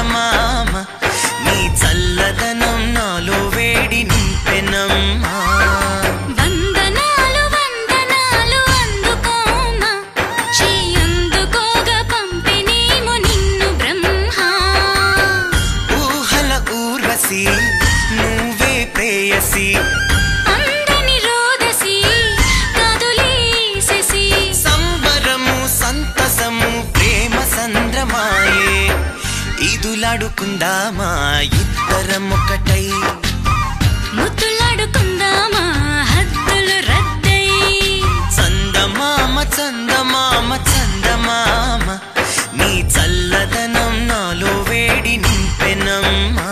చందమామ నీ చల్లదనం నాలో వేడి నింపెనమ్మా వందనాలు వందనాలు అందుకోమా చెయ్యందుకోగా పంపిణీము నిన్ను బ్రహ్మ ఊహల ఊర్వశి నువ్వే ప్రేయసి అందని రోదసి కదులేసెసి సంబరము సంతసము ప్రేమ సంద్రమాయే ఇదులాడుకుందామా ఇద్దరం ఒకటై ముద్దులాడుకుందామా హద్దులు రద్దై చందమామ చందమామ చందమామ నీ చల్లదనం నాలో వేడి నింపెనమ్మా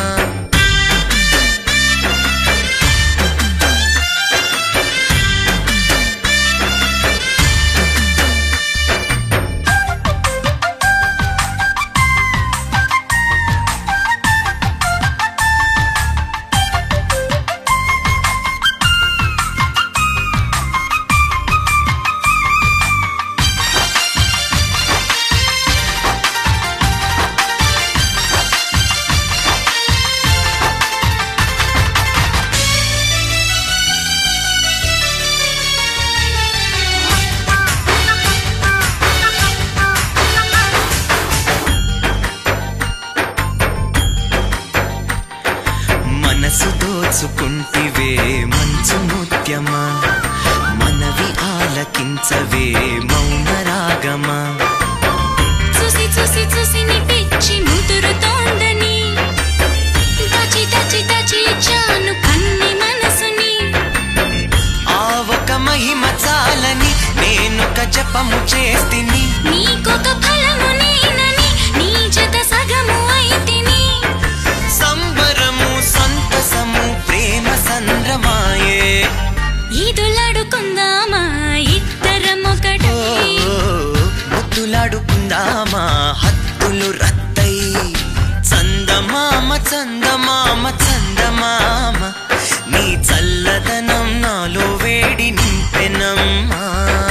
మనసు దోచుకుంటివే మంచు ముత్యమా మనవి ఆలకించవే మౌన రాగమా చూసి చూసి చూసి నీ పిచ్చి ముదురుతోందని దాచి దాచి దాచి ఇచ్చాను కన్ని మనసుని ఆ ఒక మహిమ చాలని నేనొక జపము చేస్తిని నీకొక ఫలము నేనని నీ జత సగము అయితిని సంబరము సంతసము ప్రేమ సంద్రమాయే ఈదులాడుకుందామా ఇద్దరం ఓ, ఒకటి ముద్దులాడుకుందామా హత్తులు రద్దై చందమామ చందమామ చందమామ నీ చల్లదనం నాలో వేడి నింపెనమ్మా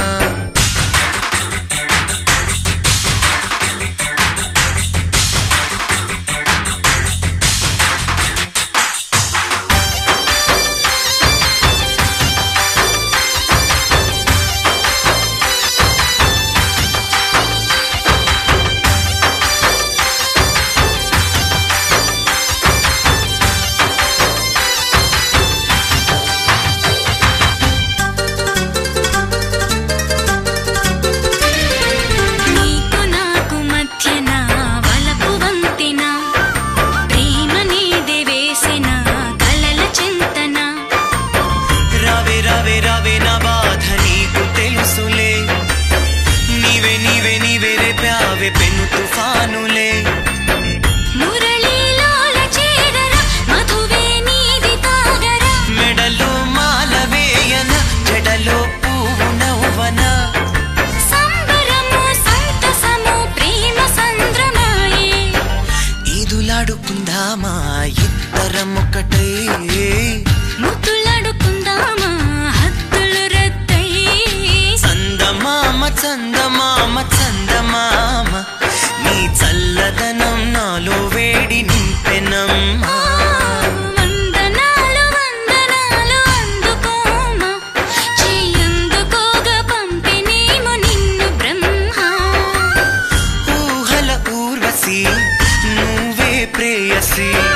నీకు నాకు మధ్యన వలపు వంతెన ప్రేమనేదే వేసిన కలల చింతన రావే రావే రావే నా బాధ నీకు తెలుసులే నీవే నీవే నీవే రేపావే పెను తుఫానులే మురళీలోల చేరరా మధువే నీది తాగరా మెడలో మాల వేయన జడలో పువ్వు నవ్వన సంబరము సంతసము ప్రేమ సంద్రమాయే ఈదులాడుకుందామా ఇద్దరం ఒకటై ముద్దులాడుకుందామా హద్దులు రద్దై చందమామ చందమామ చందమామ నీ చల్లదనం నాలో వేడి నింపెనమ్మా వందనాలు వందనాలు అందుకోమా చెయ్యందుకోగా పంపిణీము నిన్ను బ్రహ్మ ఊహల ఊర్వశి నువ్వే ప్రేయసి